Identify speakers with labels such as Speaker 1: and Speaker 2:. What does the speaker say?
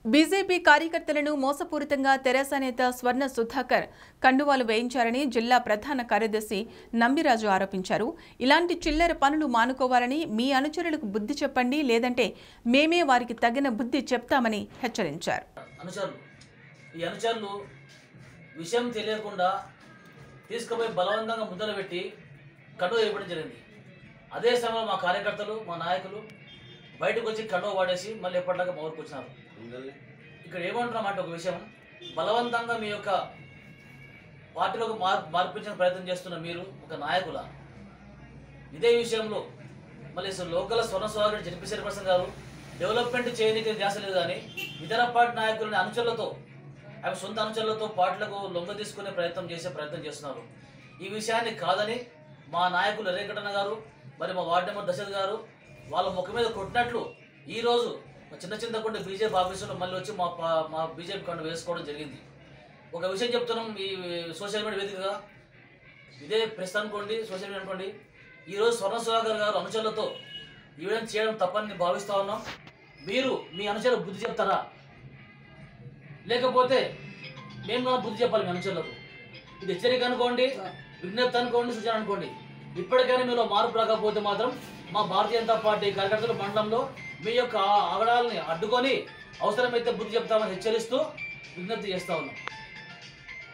Speaker 1: BJP కార్యకర్తలను మోసపూరితంగా తెరాస నేత స్వర్ణ సుధాకర్ కండువాలు వేయించారని జిల్లా ప్రధాన కార్యదర్శి నంబిరాజు ఆరోపించారు ఇలాంటి చిల్లర పనులు మానుకోవాలని మీ అనుచరులకు బుద్ధి చెప్పండి లేదంటే మేమే వారికి తగిన బుద్ధి చెప్తామని హెచ్చరించారు
Speaker 2: అనుచరులు ఈ అనుచరులు విషయం తెలియకుండా తీసుకుపోయి బలవంతంగా ముద్దలు పెట్టి కండువ ఇవ్వడం జరిగింది అదే సమయంలో మా కార్యకర్తలు మా నాయకులు బయటకు వచ్చి కండువ వాడేసి మళ్ళీ ఎప్పటిలాగా మా ఊరికి వచ్చినారు ఇక్కడ ఏమంటున్నామంటే ఒక విషయం బలవంతంగా మీ యొక్క పార్టీలోకి మార్ మార్పించిన ప్రయత్నం చేస్తున్న మీరు ఒక నాయకుల ఇదే విషయంలో మళ్ళీ అసలు local Swarna Sudhakar ZP chairperson గారు డెవలప్మెంట్ చేయడానికి ధ్యాస లేదు కానీ ఇతర పార్టీ నాయకులని అనుచరులతో ఆమె సొంత అనుచరులతో పార్టీలకు లొంగ తీసుకునే ప్రయత్నం చేసే ప్రయత్నం చేస్తున్నారు ఈ విషయాన్ని కాదని మా నాయకులు రేకటన్న గారు మరి మా వార్డు మెంబర్ దశరథ్ గారు వాళ్ళ ముఖం మీద కొట్టినట్లు ఈ రోజు మా చిన్న చింతకుంటే బీజేపీ ఆఫీసులో మళ్ళీ వచ్చి మా పా- మా బీజేపీ కండు వేసుకోవడం జరిగింది ఒక విషయం చెప్తున్నాం ఈ సోషల్ మీడియా వేదికగా ఇదే ప్రెస్ అనుకోండి సోషల్ మీడియా అనుకోండి ఈరోజు స్వర్ణ సుధాకర్ గారు అనుచరులతో ఈ విధంగా చేయడం తప్పని నేను భావిస్తా ఉన్నాం మీరు మీ అనుచరులకు బుద్ధి చెప్తారా లేకపోతే మేము కూడా బుద్ధి చెప్పాలి మీ అనుచరులకు ఇది హెచ్చరిక అనుకోండి విజ్ఞప్తి అనుకోండి సూచన అనుకోండి ఇప్పటికైనా మీలో మార్పు రాకపోతే మాత్రం మా భారతీయ జనతా పార్టీ కార్యకర్తల మండలంలో మీ యొక్క ఆగడాలని అడ్డుకొని అవసరమైతే బుద్ధి చెప్తామని హెచ్చరిస్తూ విజ్ఞప్తి చేస్తా ఉన్నాం